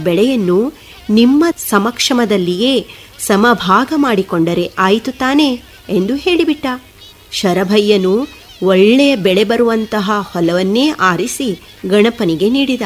ಬೆಳೆಯನ್ನು ನಿಮ್ಮ ಸಮಕ್ಷಮದಲ್ಲಿಯೇ ಸಮಭಾಗ ಮಾಡಿಕೊಂಡರೆ ಆಯಿತು ತಾನೇ ಎಂದು ಹೇಳಿಬಿಟ್ಟ ಶರಭಯ್ಯನು ಒಳ್ಳೆಯ ಬೆಳೆ ಬರುವಂತಹ ಹೊಲವನ್ನೇ ಆರಿಸಿ ಗಣಪನಿಗೆ ನೀಡಿದ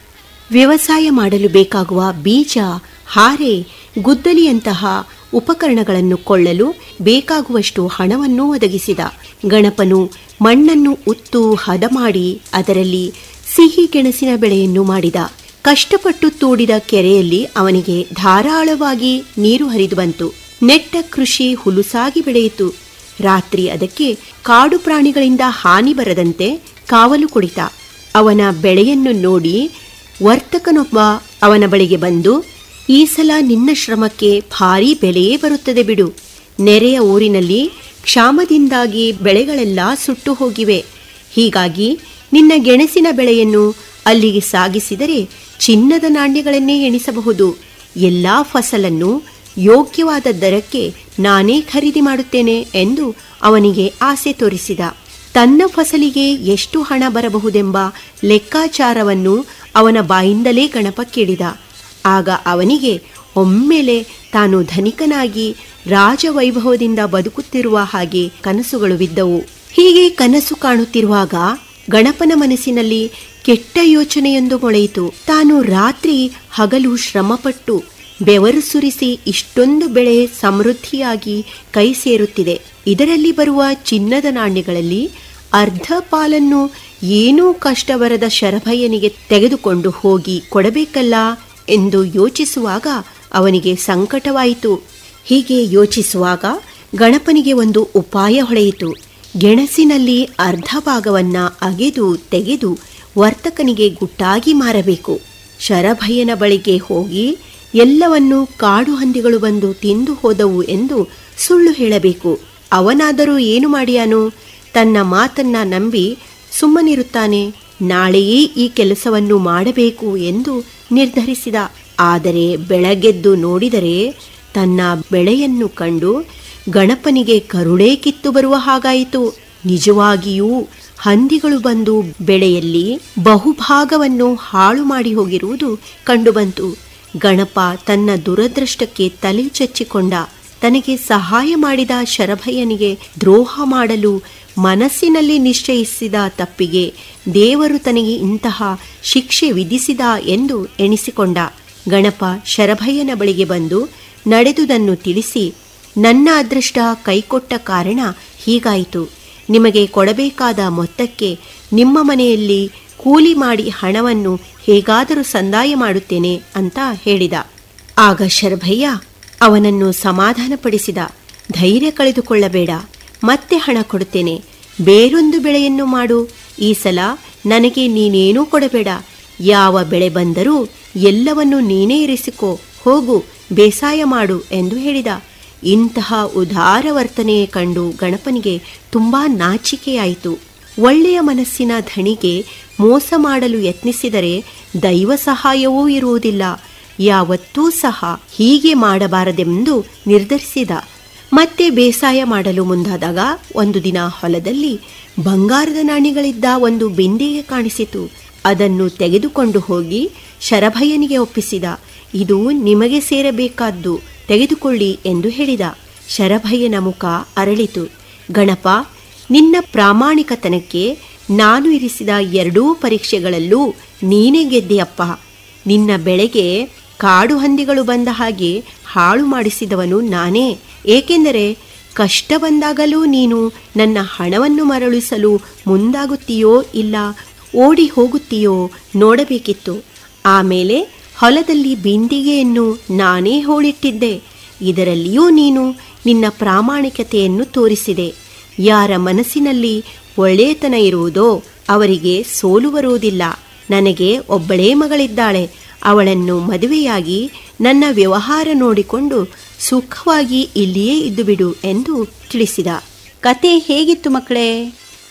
ವ್ಯವಸಾಯ ಮಾಡಲು ಬೇಕಾಗುವ ಬೀಜ ಹಾರೆ ಗುದ್ದಲಿಯಂತಹ ಉಪಕರಣಗಳನ್ನು ಕೊಳ್ಳಲು ಬೇಕಾಗುವಷ್ಟು ಹಣವನ್ನು ಒದಗಿಸಿದ ಗಣಪನು ಮಣ್ಣನ್ನು ಉತ್ತು ಹದ ಮಾಡಿ ಅದರಲ್ಲಿ ಸಿಹಿ ಗೆಣಸಿನ ಬೆಳೆಯನ್ನು ಮಾಡಿದ ಕಷ್ಟಪಟ್ಟು ತೂಡಿದ ಕೆರೆಯಲ್ಲಿ ಅವನಿಗೆ ಧಾರಾಳವಾಗಿ ನೀರು ಹರಿದು ಬಂತು ನೆಟ್ಟ ಕೃಷಿ ಹುಲುಸಾಗಿ ಬೆಳೆಯಿತು ರಾತ್ರಿ ಅದಕ್ಕೆ ಕಾಡು ಪ್ರಾಣಿಗಳಿಂದ ಹಾನಿ ಬರದಂತೆ ಕಾವಲು ಕುಳಿತ ಅವನ ಬೆಳೆಯನ್ನು ನೋಡಿ ವರ್ತಕನೊಬ್ಬ ಅವನ ಬಳಿಗೆ ಬಂದು ಈ ಸಲ ನಿನ್ನ ಶ್ರಮಕ್ಕೆ ಭಾರೀ ಬೆಲೆಯೇ ಬರುತ್ತದೆ ಬಿಡು ನೆರೆಯ ಊರಿನಲ್ಲಿ ಕ್ಷಾಮದಿಂದಾಗಿ ಬೆಳೆಗಳೆಲ್ಲ ಸುಟ್ಟು ಹೋಗಿವೆ ಹೀಗಾಗಿ ನಿನ್ನ ಗೆಣಸಿನ ಬೆಳೆಯನ್ನು ಅಲ್ಲಿಗೆ ಸಾಗಿಸಿದರೆ ಚಿನ್ನದ ನಾಣ್ಯಗಳನ್ನೇ ಎಣಿಸಬಹುದು ಎಲ್ಲಾ ಫಸಲನ್ನು ಯೋಗ್ಯವಾದ ದರಕ್ಕೆ ನಾನೇ ಖರೀದಿ ಮಾಡುತ್ತೇನೆ ಎಂದು ಅವನಿಗೆ ಆಸೆ ತೋರಿಸಿದ ತನ್ನ ಫಸಲಿಗೆ ಎಷ್ಟು ಹಣ ಬರಬಹುದೆಂಬ ಲೆಕ್ಕಾಚಾರವನ್ನು ಅವನ ಬಾಯಿಂದಲೇ ಗಣಪ ಕೇಳಿದ ಆಗ ಅವನಿಗೆ ಒಮ್ಮೆಲೆ ತಾನು ಧನಿಕನಾಗಿ ರಾಜವೈಭವದಿಂದ ಬದುಕುತ್ತಿರುವ ಹಾಗೆ ಕನಸುಗಳು ಬಿದ್ದವು ಹೀಗೆ ಕನಸು ಕಾಣುತ್ತಿರುವಾಗ ಗಣಪನ ಮನಸ್ಸಿನಲ್ಲಿ ಕೆಟ್ಟ ಯೋಚನೆಯೊಂದು ಮೊಳೆಯಿತು ತಾನು ರಾತ್ರಿ ಹಗಲು ಶ್ರಮಪಟ್ಟು ಬೆವರು ಸುರಿಸಿ ಇಷ್ಟೊಂದು ಬೆಳೆ ಸಮೃದ್ಧಿಯಾಗಿ ಕೈ ಸೇರುತ್ತಿದೆ ಇದರಲ್ಲಿ ಬರುವ ಚಿನ್ನದ ನಾಣ್ಯಗಳಲ್ಲಿ ಅರ್ಧ ಪಾಲನ್ನು ಏನೂ ಕಷ್ಟ ಬರದ ಶರಭಯ್ಯನಿಗೆ ತೆಗೆದುಕೊಂಡು ಹೋಗಿ ಕೊಡಬೇಕಲ್ಲ ಎಂದು ಯೋಚಿಸುವಾಗ ಅವನಿಗೆ ಸಂಕಟವಾಯಿತು ಹೀಗೆ ಯೋಚಿಸುವಾಗ ಗಣಪನಿಗೆ ಒಂದು ಉಪಾಯ ಹೊಳೆಯಿತು ಗೆಣಸಿನಲ್ಲಿ ಅರ್ಧ ಭಾಗವನ್ನ ಅಗೆದು ತೆಗೆದು ವರ್ತಕನಿಗೆ ಗುಟ್ಟಾಗಿ ಮಾರಬೇಕು ಶರಭಯ್ಯನ ಬಳಿಗೆ ಹೋಗಿ ಎಲ್ಲವನ್ನೂ ಕಾಡು ಹಂದಿಗಳು ಬಂದು ತಿಂದು ಹೋದವು ಎಂದು ಸುಳ್ಳು ಹೇಳಬೇಕು ಅವನಾದರೂ ಏನು ಮಾಡಿಯಾನು ತನ್ನ ಮಾತನ್ನ ನಂಬಿ ಸುಮ್ಮನಿರುತ್ತಾನೆ ನಾಳೆಯೇ ಈ ಕೆಲಸವನ್ನು ಮಾಡಬೇಕು ಎಂದು ನಿರ್ಧರಿಸಿದ ಆದರೆ ಬೆಳಗೆದ್ದು ನೋಡಿದರೆ ತನ್ನ ಬೆಳೆಯನ್ನು ಕಂಡು ಗಣಪನಿಗೆ ಕರುಳೇ ಕಿತ್ತು ಬರುವ ಹಾಗಾಯಿತು ನಿಜವಾಗಿಯೂ ಹಂದಿಗಳು ಬಂದು ಬೆಳೆಯಲ್ಲಿ ಬಹುಭಾಗವನ್ನು ಹಾಳು ಮಾಡಿ ಹೋಗಿರುವುದು ಕಂಡುಬಂತು ಗಣಪ ತನ್ನ ದುರದೃಷ್ಟಕ್ಕೆ ತಲೆ ಚಚ್ಚಿಕೊಂಡ ತನಗೆ ಸಹಾಯ ಮಾಡಿದ ಶರಭಯ್ಯನಿಗೆ ದ್ರೋಹ ಮಾಡಲು ಮನಸ್ಸಿನಲ್ಲಿ ನಿಶ್ಚಯಿಸಿದ ತಪ್ಪಿಗೆ ದೇವರು ತನಗೆ ಇಂತಹ ಶಿಕ್ಷೆ ವಿಧಿಸಿದ ಎಂದು ಎಣಿಸಿಕೊಂಡ ಗಣಪ ಶರಭಯ್ಯನ ಬಳಿಗೆ ಬಂದು ನಡೆದುದನ್ನು ತಿಳಿಸಿ ನನ್ನ ಅದೃಷ್ಟ ಕೈಕೊಟ್ಟ ಕಾರಣ ಹೀಗಾಯಿತು ನಿಮಗೆ ಕೊಡಬೇಕಾದ ಮೊತ್ತಕ್ಕೆ ನಿಮ್ಮ ಮನೆಯಲ್ಲಿ ಕೂಲಿ ಮಾಡಿ ಹಣವನ್ನು ಹೇಗಾದರೂ ಸಂದಾಯ ಮಾಡುತ್ತೇನೆ ಅಂತ ಹೇಳಿದ ಆಗ ಶರಭಯ್ಯ ಅವನನ್ನು ಸಮಾಧಾನಪಡಿಸಿದ ಧೈರ್ಯ ಕಳೆದುಕೊಳ್ಳಬೇಡ ಮತ್ತೆ ಹಣ ಕೊಡುತ್ತೇನೆ ಬೇರೊಂದು ಬೆಳೆಯನ್ನು ಮಾಡು ಈ ಸಲ ನನಗೆ ನೀನೇನೂ ಕೊಡಬೇಡ ಯಾವ ಬೆಳೆ ಬಂದರೂ ಎಲ್ಲವನ್ನು ನೀನೇ ಇರಿಸಿಕೋ ಹೋಗು ಬೇಸಾಯ ಮಾಡು ಎಂದು ಹೇಳಿದ ಇಂತಹ ಉದಾರ ವರ್ತನೆ ಕಂಡು ಗಣಪನಿಗೆ ತುಂಬಾ ನಾಚಿಕೆಯಾಯಿತು ಒಳ್ಳೆಯ ಮನಸ್ಸಿನ ಧಣಿಗೆ ಮೋಸ ಮಾಡಲು ಯತ್ನಿಸಿದರೆ ದೈವ ಸಹಾಯವೂ ಇರುವುದಿಲ್ಲ ಯಾವತ್ತೂ ಸಹ ಹೀಗೆ ಮಾಡಬಾರದೆಂದು ನಿರ್ಧರಿಸಿದ ಮತ್ತೆ ಬೇಸಾಯ ಮಾಡಲು ಮುಂದಾದಾಗ ಒಂದು ದಿನ ಹೊಲದಲ್ಲಿ ಬಂಗಾರದ ನಾಣ್ಯಗಳಿದ್ದ ಒಂದು ಬಿಂದಿಗೆ ಕಾಣಿಸಿತು ಅದನ್ನು ತೆಗೆದುಕೊಂಡು ಹೋಗಿ ಶರಭಯ್ಯನಿಗೆ ಒಪ್ಪಿಸಿದ ಇದು ನಿಮಗೆ ಸೇರಬೇಕಾದ್ದು ತೆಗೆದುಕೊಳ್ಳಿ ಎಂದು ಹೇಳಿದ ಶರಭಯ್ಯನ ಮುಖ ಅರಳಿತು ಗಣಪ ನಿನ್ನ ಪ್ರಾಮಾಣಿಕತನಕ್ಕೆ ನಾನು ಇರಿಸಿದ ಎರಡೂ ಪರೀಕ್ಷೆಗಳಲ್ಲೂ ನೀನೇ ಗೆದ್ದೆಯಪ್ಪ ನಿನ್ನ ಬೆಳೆಗೆ ಕಾಡು ಹಂದಿಗಳು ಬಂದ ಹಾಗೆ ಹಾಳು ಮಾಡಿಸಿದವನು ನಾನೇ ಏಕೆಂದರೆ ಕಷ್ಟ ಬಂದಾಗಲೂ ನೀನು ನನ್ನ ಹಣವನ್ನು ಮರಳಿಸಲು ಮುಂದಾಗುತ್ತೀಯೋ ಇಲ್ಲ ಓಡಿ ಹೋಗುತ್ತೀಯೋ ನೋಡಬೇಕಿತ್ತು ಆಮೇಲೆ ಹೊಲದಲ್ಲಿ ಬಿಂದಿಗೆಯನ್ನು ನಾನೇ ಹೋಳಿಟ್ಟಿದ್ದೆ ಇದರಲ್ಲಿಯೂ ನೀನು ನಿನ್ನ ಪ್ರಾಮಾಣಿಕತೆಯನ್ನು ತೋರಿಸಿದೆ ಯಾರ ಮನಸ್ಸಿನಲ್ಲಿ ಒಳ್ಳೆಯತನ ಇರುವುದೋ ಅವರಿಗೆ ಸೋಲು ಬರುವುದಿಲ್ಲ ನನಗೆ ಒಬ್ಬಳೇ ಮಗಳಿದ್ದಾಳೆ ಅವಳನ್ನು ಮದುವೆಯಾಗಿ ನನ್ನ ವ್ಯವಹಾರ ನೋಡಿಕೊಂಡು ಸುಖವಾಗಿ ಇಲ್ಲಿಯೇ ಇದ್ದು ಬಿಡು ಎಂದು ತಿಳಿಸಿದ ಕತೆ ಹೇಗಿತ್ತು ಮಕ್ಕಳೇ